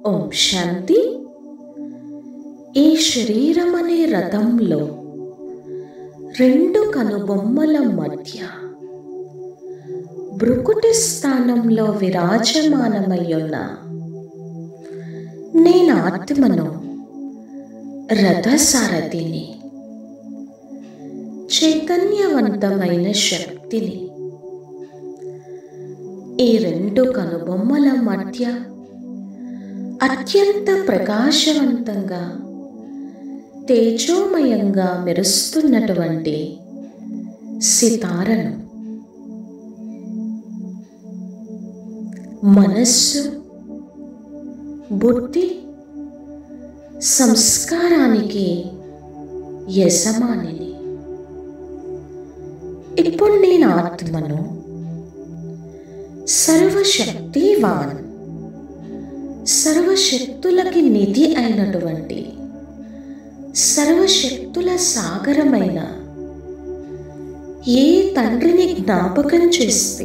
ఓం శాంతి ఈ శరీరం అనే రథంలో రెండు కనుబొమ్మల మధ్య బ్రుకుటి స్థానంలో విరాజమానమయ్యున్న నేను ఆత్మను రథసారథిని చైతన్యవంతమైన శక్తిని ఈ రెండు కనుబొమ్మల మధ్య అత్యంత ప్రకాశవంతంగా తేజోమయంగా మెరుస్తున్నటువంటి సితారను మనస్సు బుద్ధి సంస్కారానికి యజమానిని ఇప్పుడు నేను ఆత్మను సర్వశక్తివాన్ సర్వశక్తులకి నిధి అయినటువంటి సర్వశక్తుల సాగరమైన ఏ తండ్రిని జ్ఞాపకం చేస్తే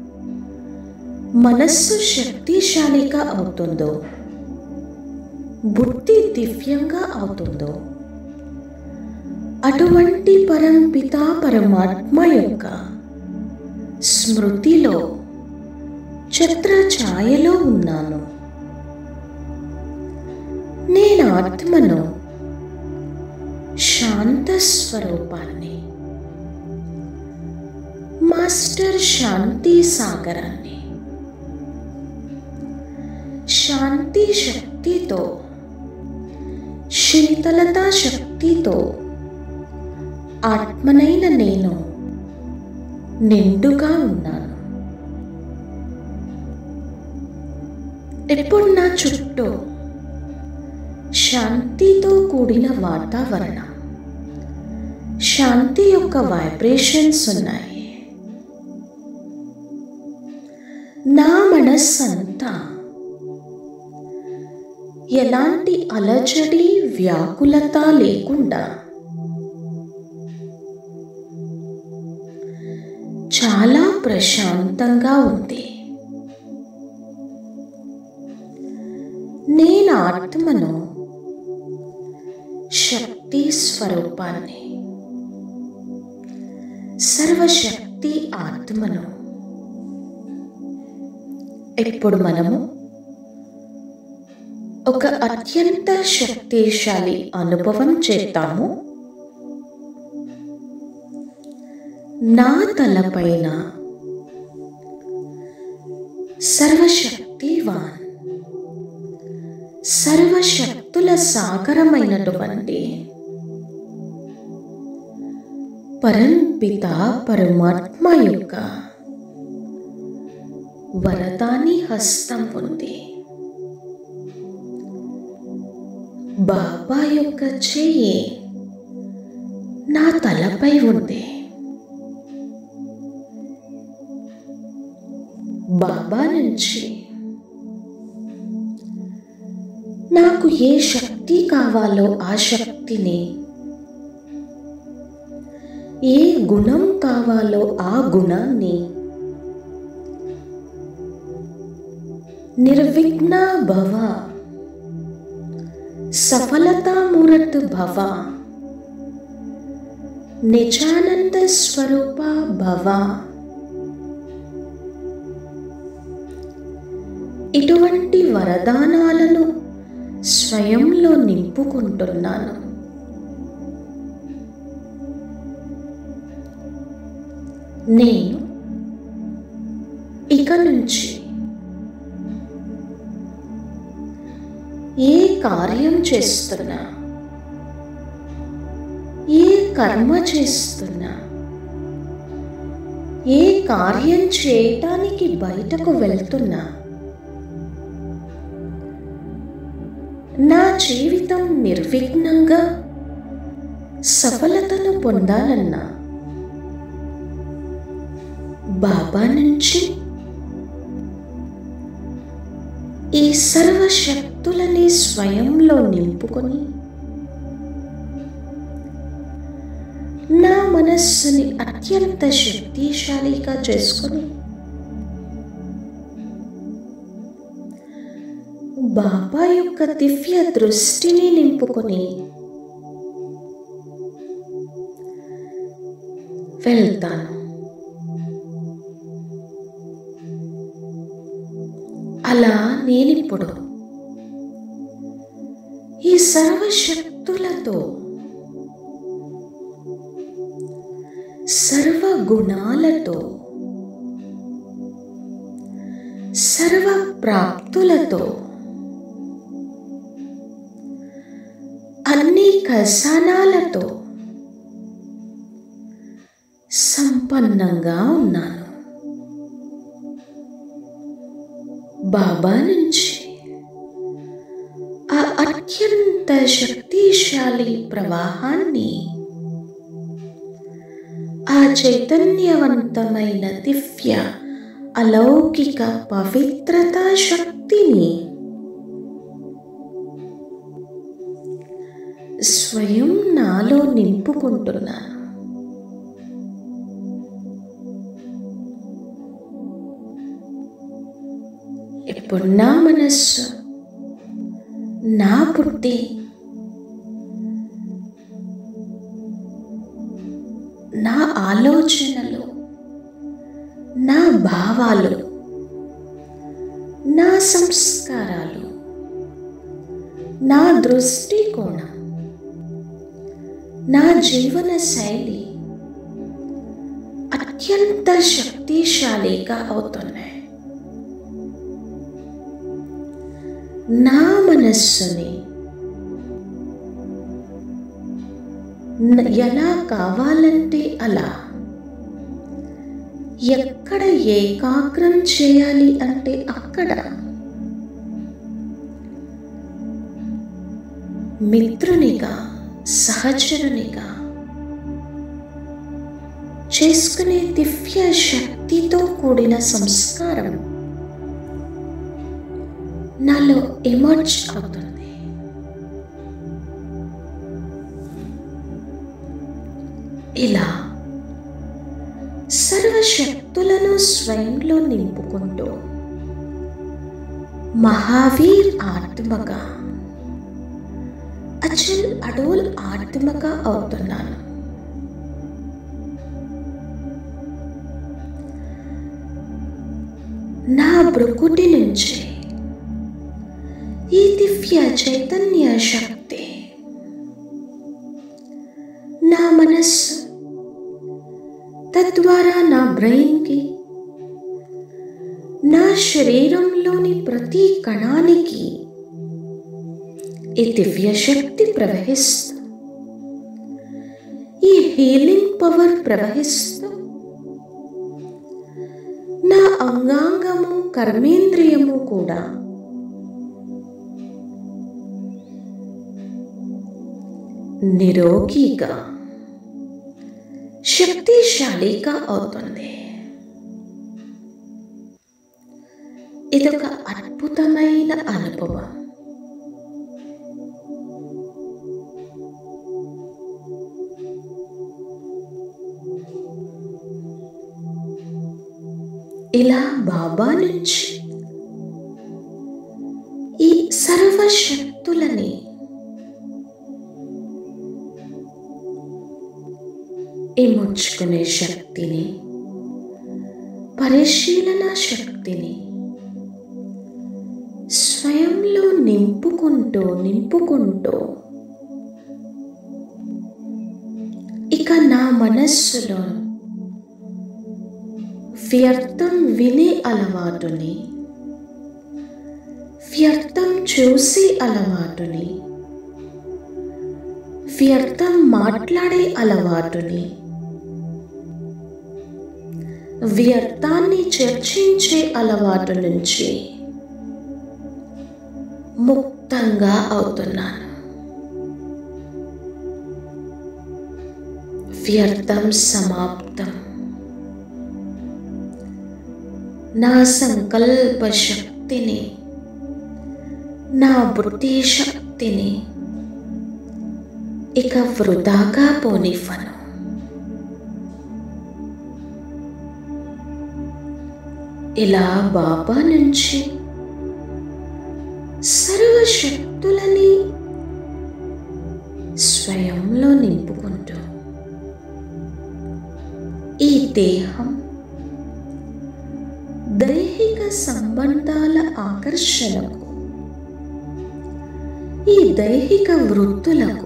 మనస్సు శక్తిశాలిగా అవుతుందో బుద్ధి దివ్యంగా అవుతుందో అటువంటి పరంపిత పరమాత్మ యొక్క స్మృతిలో ఛత్ర ఛాయలో ఉన్నాను నేను ఆత్మను శాంత స్వరూపాన్ని మాస్టర్ శాంతి సాగరాన్ని శాంతి శక్తితో శీతలత శక్తితో ఆత్మనైన నేను నిండుగా ఉన్నాను ఇప్పుడు నా చుట్టూ శాంతితో కూడిన వాతావరణం శాంతి యొక్క వైబ్రేషన్స్ ఉన్నాయి నా మనస్సంతా ఎలాంటి అలజడి వ్యాకులత లేకుండా చాలా ప్రశాంతంగా ఉంది నేను ఆత్మను శక్తి స్వరూపాన్ని సర్వశక్తి ఆత్మను ఇప్పుడు మనము ఒక అత్యంత శక్తిశాలి అనుభవం చేద్దాము నా తలపైన సర్వశక్తివాన్ సర్వశక్తుల సాగరమైనటువంటి పరంపిత పరమాత్మ యొక్క వరదాని హస్తం ఉంది బాబా యొక్క చెయ్యి నా తలపై ఉంది బాబా నుంచి నాకు ఏ శక్తి కావాలో ఆ శక్తిని ఏ గుణం కావాలో ఆ గుణాన్ని నిర్విఘ్న భవ సఫలతామూరత్ భవ నిజానంద స్వరూప భవ ఇటువంటి వరదానాలను స్వయంలో నింపుకుంటున్నాను నేను ఇక నుంచి ఏ కార్యం చేస్తున్నా ఏ కర్మ చేస్తున్నా ఏ కార్యం చేయటానికి బయటకు వెళ్తున్నా నా జీవితం నిర్విఘ్నంగా సఫలతను పొందాలన్నా బాబా నుంచి ఈ సర్వశక్తులని స్వయంలో నింపుకొని నా మనస్సుని అత్యంత శక్తిశాలిగా చేసుకొని బాబా యొక్క దివ్య దృష్టిని నింపుకొని వెళ్తాను అలా నేనిప్పుడు ఈ సర్వశక్తులతో సర్వ గుణాలతో సర్వ ప్రాప్తులతో అన్ని ఖజానాలతో సంపన్నంగా ఉన్నాను బాబా నుంచి ఆ అత్యంత శక్తిశాలి ప్రవాహాన్ని ఆ చైతన్యవంతమైన దివ్య అలౌకిక పవిత్రతా శక్తిని స్వయం నాలో నింపుకుంటున్నాను ఇప్పుడు నా మనస్సు నా బుద్ధి నా ఆలోచనలు నా భావాలు నా సంస్కారాలు నా దృష్టికోణం నా జీవన శైలి అత్యంత శక్తిశాలిగా అవుతున్నాయి నా మనస్సుని న- ఎలా కావాలంటే అలా ఎక్కడ ఏకాగ్రం చేయాలి అంటే అక్కడ మిత్రునిగా సహచరునిగా చేసుకునే దివ్య శక్తితో కూడిన సంస్కారం నాలో ఎమర్జ్ అవుతుంది ఇలా సర్వశక్తులను స్వయంలో నింపుకుంటూ మహావీర్ ఆత్మగా అచల్ అడోల్ ఆత్మగా అవుతున్నాను నా బ్రుకుటి నుంచి ఈ దివ్య చైతన్య శక్తి నా మనస్సు తద్వారా నా బ్రెయిన్కి నా శరీరంలోని ప్రతి కణానికి ఈ దివ్య శక్తి ప్రవహిస్తూ ఈ హీలింగ్ పవర్ ప్రవహిస్తూ నా అంగాంగము కర్మేంద్రియము కూడా నిరోగిగా శక్తిశాలిగా అవుతుంది ఇదొక అద్భుతమైన అనుభవం ఇలా బాబా నుంచి ఈ సర్వశక్తులని ఇముడ్చుకునే శక్తిని పరిశీలన శక్తిని స్వయంలో నింపుకుంటూ నింపుకుంటూ ఇక నా మనస్సులో వ్యర్థం వినే అలవాటుని వ్యర్థం చూసి అలవాటుని వ్యర్థం మాట్లాడే అలవాటుని వ్యర్థాన్ని చర్చించే అలవాటు నుంచి ముక్తంగా అవుతున్నాను వ్యర్థం సమాప్తం నా సంకల్ప శక్తిని నా బుద్ధి శక్తిని ఇక వృధాగా పోనివ్వను ఇలా బాబా నుంచి సర్వశక్తులని స్వయంలో నింపుకుంటూ ఈ దేహం దైహిక సంబంధాల ఆకర్షణకు ఈ దైహిక వృత్తులకు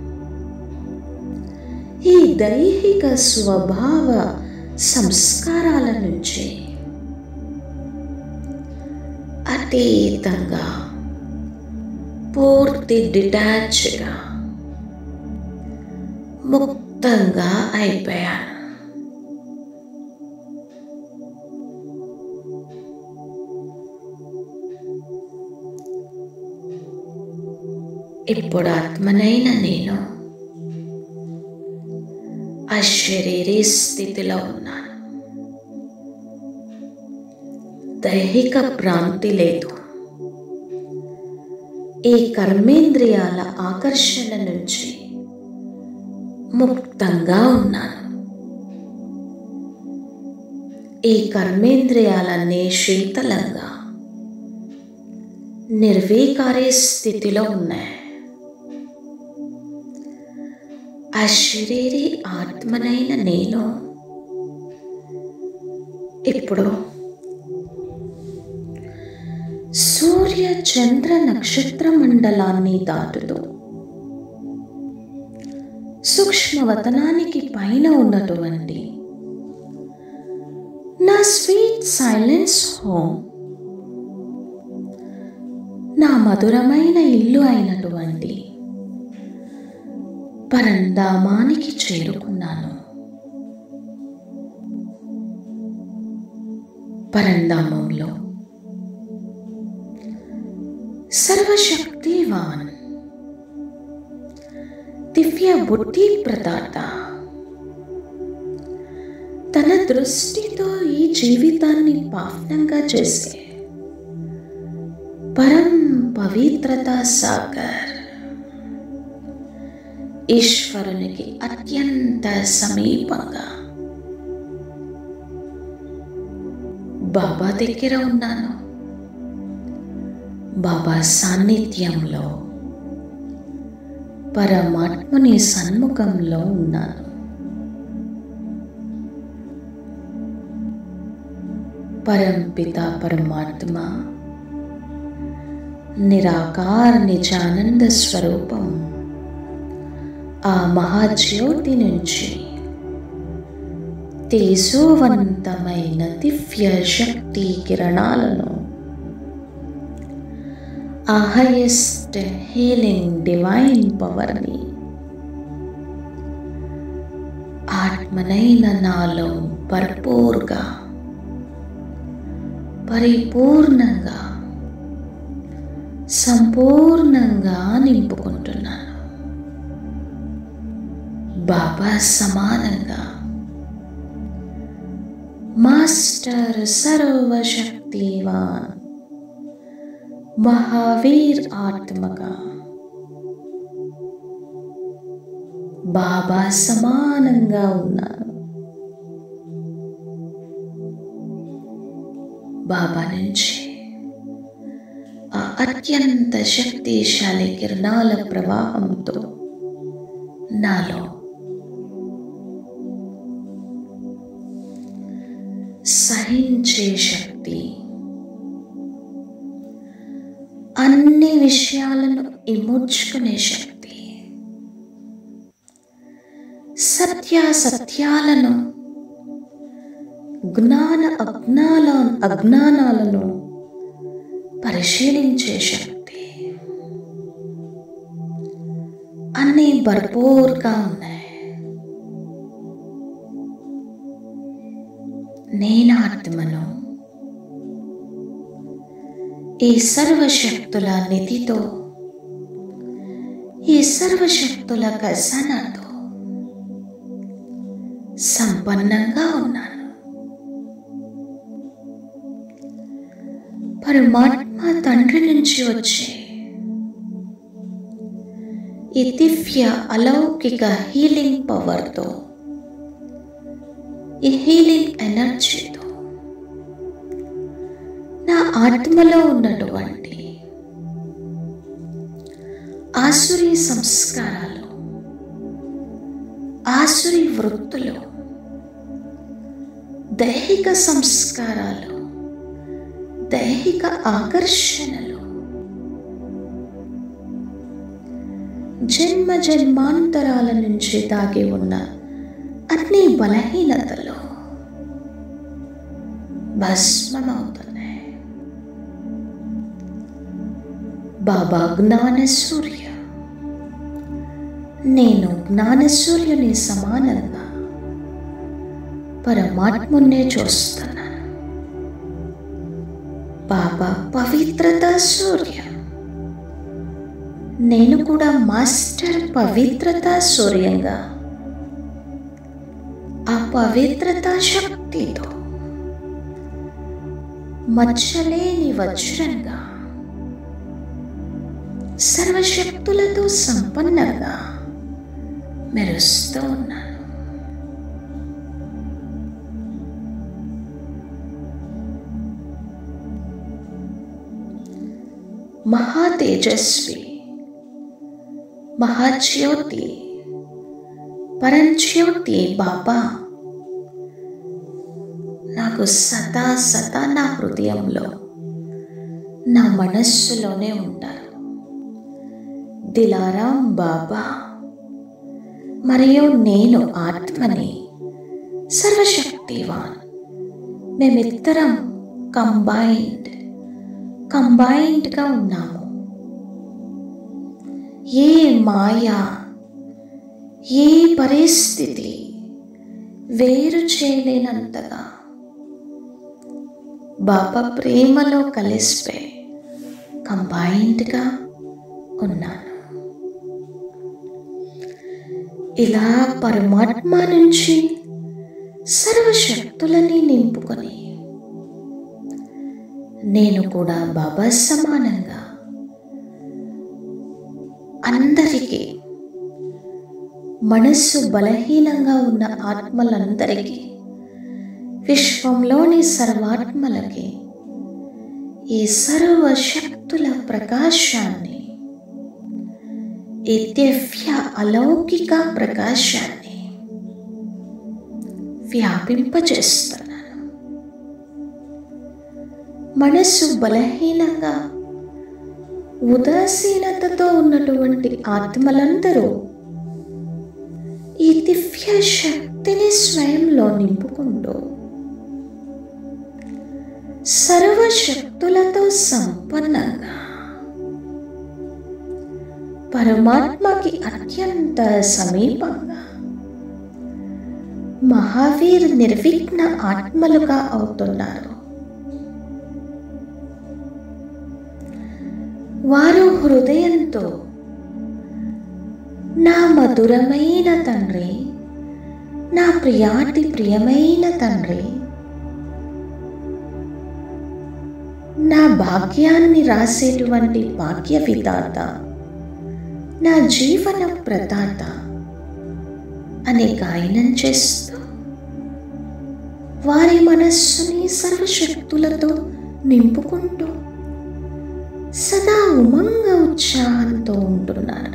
ఈ దైహిక స్వభావ సంస్కారాల నుంచి అతీతంగా పూర్తి డిటాచ్గా ముక్తంగా అయిపోయాను ఇప్పుడు ఆత్మనైన నేను అశరీరీ స్థితిలో ఉన్నాను దైహిక భ్రాంతి లేదు ఈ కర్మేంద్రియాల ఆకర్షణ నుంచి ముక్తంగా ఉన్నాను ఈ కర్మేంద్రియాలన్నీ శీతలంగా నిర్వీకారే స్థితిలో ఉన్నాయి అశరీరి ఆత్మనైన నేను ఇప్పుడు సూర్య చంద్ర నక్షత్ర మండలాన్ని దాటుతూ సూక్ష్మవతనానికి పైన ఉన్నటువంటి నా స్వీట్ సైలెన్స్ హోమ్ నా మధురమైన ఇల్లు అయినటువంటి పరంధామానికి చేరుకున్నాను పరంధామంలో సర్వశక్తివాన్ దివ్య బుద్ధి ప్రదాత తన దృష్టితో ఈ జీవితాన్ని పావనంగా చేసే పరం పవిత్రత సాగర్ ఈశ్వరునికి అత్యంత సమీపంగా బాబా దగ్గర ఉన్నాను బాబా సాన్నిధ్యంలో పరమాత్మని సన్ముఖంలో ఉన్నాను పరంపిత పరమాత్మ నిరాకార నిజానంద స్వరూపం ఆ మహాజ్యోతి నుంచి తేజోవంతమైన దివ్య శక్తి కిరణాలను ఆ హైయెస్ట్ హీలింగ్ డివైన్ పవర్ని ఆత్మనైన నాలో భర్పూర్గా పరిపూర్ణంగా సంపూర్ణంగా నింపుకుంటున్నాను బాబా సమానంగా మాస్టర్ సర్వశక్తివాన్ మహావీర్ ఆత్మగా బాబా సమానంగా ఉన్నాను బాబా నుంచి ఆ అత్యంత శక్తిశాలి కిరణాల ప్రవాహంతో నాలో సహించే శక్తి అన్ని విషయాలను ఇముడ్చుకునే శక్తి సత్యాసత్యాలను జ్ఞాన అజ్ఞాన అజ్ఞానాలను పరిశీలించే శక్తి అన్నీ భర్పూర్గా ఉన్నాయి నేను ఆత్మను ఈ సర్వశక్తుల నిధితో ఈ సర్వశక్తుల ఖజానాతో సంపన్నంగా ఉన్నాను పరమాత్మ తండ్రి నుంచి వచ్చే ఈ దివ్య అలౌకిక హీలింగ్ పవర్తో ఈ హీలింగ్ ఎనర్జీతో నా ఆత్మలో ఉన్నటువంటి ఆసురి సంస్కారాలు ఆసురి వృత్తులు దైహిక సంస్కారాలు దైహిక ఆకర్షణలు జన్మ జన్మాంతరాల నుంచి దాగి ఉన్న అన్ని బలహీనతలు భస్మమవుతున్నాయి బాబా జ్ఞాన సూర్య నేను జ్ఞాన సూర్యుని సమానంగా పరమాత్మున్నే చూస్తున్నాను బాబా పవిత్రత సూర్య నేను కూడా మాస్టర్ పవిత్రత సూర్యంగా ఆ పవిత్రత శక్తితో మచ్చలేని వజ్రంగా సర్వశక్తులతో సంపన్నంగా మెరుస్తూ ఉన్నాను మహా తేజస్వి మహాజ్యోతి పరంజ్యోతి బాబా నాకు సదా సదా నా హృదయంలో నా మనస్సులోనే ఉంటారు దిలారాం బాబా మరియు నేను ఆత్మని సర్వశక్తివాన్ మేమిద్దరం కంబైన్డ్ కంబైన్డ్గా ఉన్నాము ఏ మాయ ఏ పరిస్థితి వేరు చేయలేనంతగా బాబా ప్రేమలో కలిసిపోయి కంబైన్డ్గా ఉన్నాను ఇలా పరమాత్మ నుంచి సర్వశక్తులని నింపుకొని నేను కూడా బాబా సమానంగా అందరికీ మనస్సు బలహీనంగా ఉన్న ఆత్మలందరికీ విశ్వంలోని సర్వాత్మలకి ఈ సర్వశక్తుల ప్రకాశాన్ని ఈ దివ్య అలౌకిక ప్రకాశాన్ని వ్యాపింపజేస్తున్నాను మనస్సు బలహీనంగా ఉదాసీనతతో ఉన్నటువంటి ఆత్మలందరూ ఈ దివ్య శక్తిని స్వయంలో నింపుకుంటూ సర్వశక్తులతో సంపన్నంగా పరమాత్మకి అత్యంత సమీపంగా మహావీర్ నిర్విఘ్న ఆత్మలుగా అవుతున్నారు వారు హృదయంతో నా మధురమైన తండ్రి నా ప్రియాతి ప్రియమైన తండ్రి నా భాగ్యాన్ని రాసేటువంటి భాగ్య విధాత నా జీవన ప్రదాత అనే గాయనం చేస్తూ వారి మనస్సుని సర్వశక్తులతో నింపుకుంటూ సదా ఉమంగ ఉత్సాహంతో ఉంటున్నారు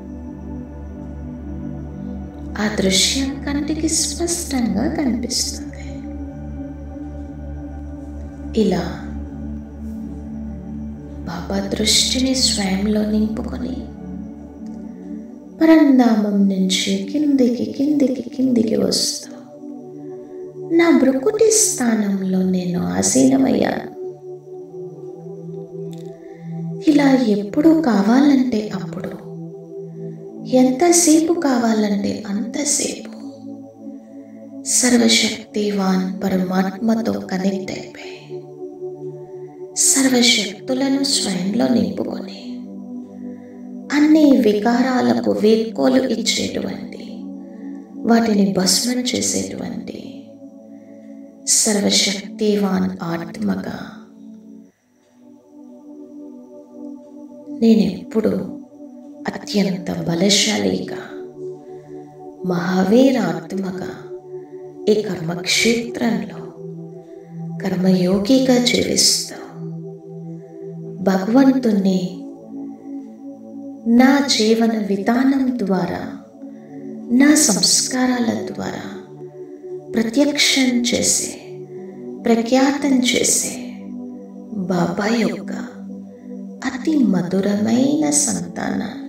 ఆ దృశ్యం కంటికి స్పష్టంగా కనిపిస్తుంది ఇలా బాబా దృష్టిని స్వయంలో నింపుకొని పరంధామం నుంచి కిందికి కిందికి కిందికి వస్తూ నా బ్రుకుటి స్థానంలో నేను ఆసీనమయ్యాను ఇలా ఎప్పుడు కావాలంటే అప్పుడు ఎంతసేపు కావాలంటే అంతసేపు సర్వశక్తివాన్ పరమాత్మతో కనెక్ట్ అయిపోయి సర్వశక్తులను స్వయంలో నింపుకొని అన్ని వికారాలకు వీడ్కోలు ఇచ్చేటువంటి వాటిని భస్మం చేసేటువంటి సర్వశక్తివాన్ ఆత్మగా నేనెప్పుడు అత్యంత బలశాలిగా మహావీర ఆత్మగా ఈ కర్మక్షేత్రంలో కర్మయోగిగా జీవిస్తూ భగవంతుణ్ణి నా జీవన విధానం ద్వారా నా సంస్కారాల ద్వారా ప్రత్యక్షం చేసే ప్రఖ్యాతం చేసే బాబా యొక్క అతి మధురమైన సంతానాన్ని